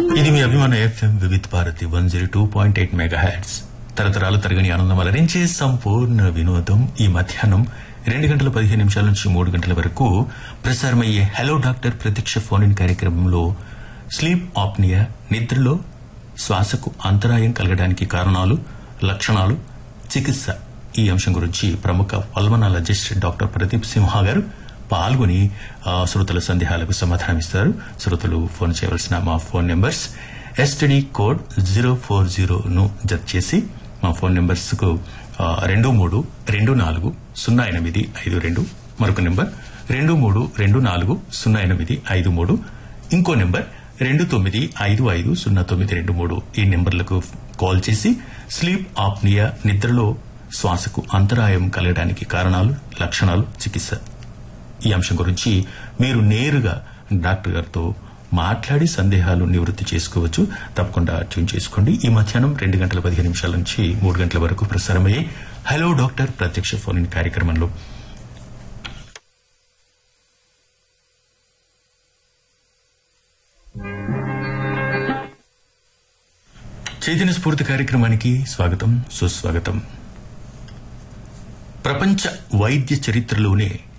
ఇది మీ అభిమాన FM Vividh Bharati one zero two point eight megahertz తరతరాలు తరగని ఆనందం అలరించే సంపూర్ణ వినోదం ఈ మధ్యాహ్నం రెండు గంటల పదిహేను నిమిషాల నుంచి మూడు గంటల వరకు ప్రసారమయ్యే హలో డాక్టర్ ప్రత్యక్ష ఫోన్ ఇన్ కార్యక్రమంలో స్లీప్ ఆప్నియా నిద్రలో శ్వాసకు అంతరాయం కలగడానికి కారణాలు లక్షణాలు చికిత్స ఈ అంశం గురించి ప్రముఖ పల్మనాలజిస్ట్ డాక్టర్ ప్రదీప్ సింహ గారు పాల్గొని ఆ, శ్రోతల సందేహాలకు సమాధానమిస్తారు శ్రోతలు ఫోన్ చేయవలసిన మా phone numbers S T D code zero four జీరోను జత చేసి మా ఫోన్ నెంబర్స్ కు ఆ, రెండు మూడు రెండు నాలుగు సున్నా ఎనిమిది ఐదు రెండు మరొక నెంబర్ రెండు మూడు రెండు నాలుగు సున్నా ఎనిమిది ఐదు మూడు ఇంకో నెంబర్ రెండు తొమ్మిది ఐదు ఐదు సున్నా తొమ్మిది రెండు మూడు ఈ నెంబర్లకు కాల్ చేసి స్లీప్ ఆప్నియా నిద్రలో శ్వాసకు అంతరాయం కలగడానికి కారణాలు లక్షణాలు చికిత్స ఈ అంశం గురించి మీరు నేరుగా డాక్టర్ గారితో మాట్లాడి సందేహాలు నివృత్తి చేసుకోవచ్చు తప్పకుండా ట్యూన్ చేసుకోండి ఈ మధ్యాహ్నం రెండు గంటల పదిహేను నిమిషాల నుంచి మూడు గంటల వరకు ప్రసారమయ్యే హలో డాక్టర్ ప్రత్యక్ష ఫోన్ ఇన్ కార్యక్రమంలో చైతన్య స్ఫూర్తి కార్యక్రమానికి స్వాగతం సుస్వాగతం ప్రపంచ వైద్య చరిత్రలోనే